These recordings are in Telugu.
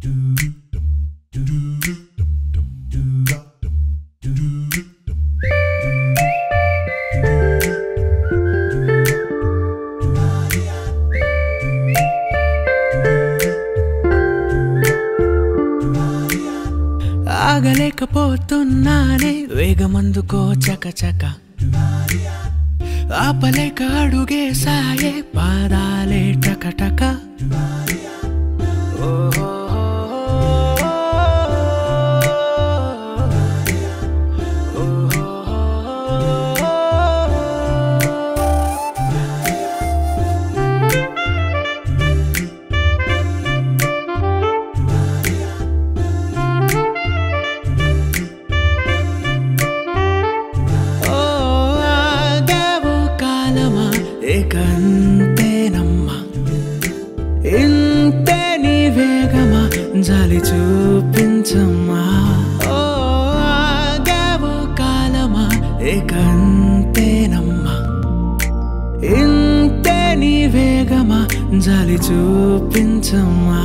ఆగలేకపోతున్నానే వేగమందుకో చకచక ఆపలేక అడుగే సాయే పాదాలే టకటక ఓ ఆగావు కాలమా ఏకంతేనమ్మా ఇంతే నీ వేగమా జాలి చూపించమ్మా ఓ ఆగావు కాలమా ఏకంతేనమ్మా ఇంతే నీ వేగమా జాలి చూపించమ్మా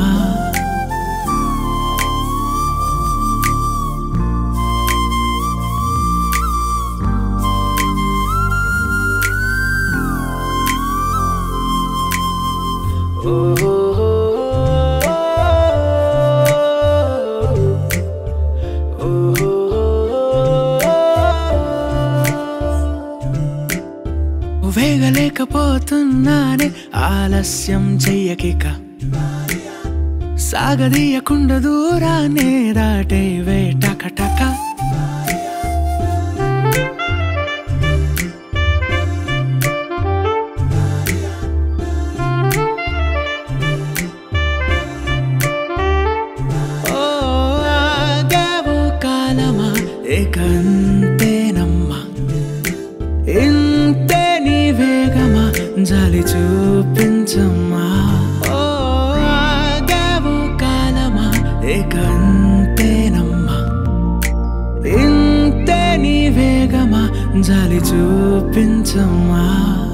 వేగలేకపోతున్నానే ఆలస్యం చెయ్యకిక సాగదీయకుండా దూరానే దాటే వేటకటక ఓ ఆగావు కాలమా ఏకంతేనమ్మా ఇంతే నీ వేగమా జాలి చూపించమ్మా ఓ ఆగావు కాలమా ఏకంతేనమ్మా ఇంతే నీ వేగమా జాలి చూపించమ్మా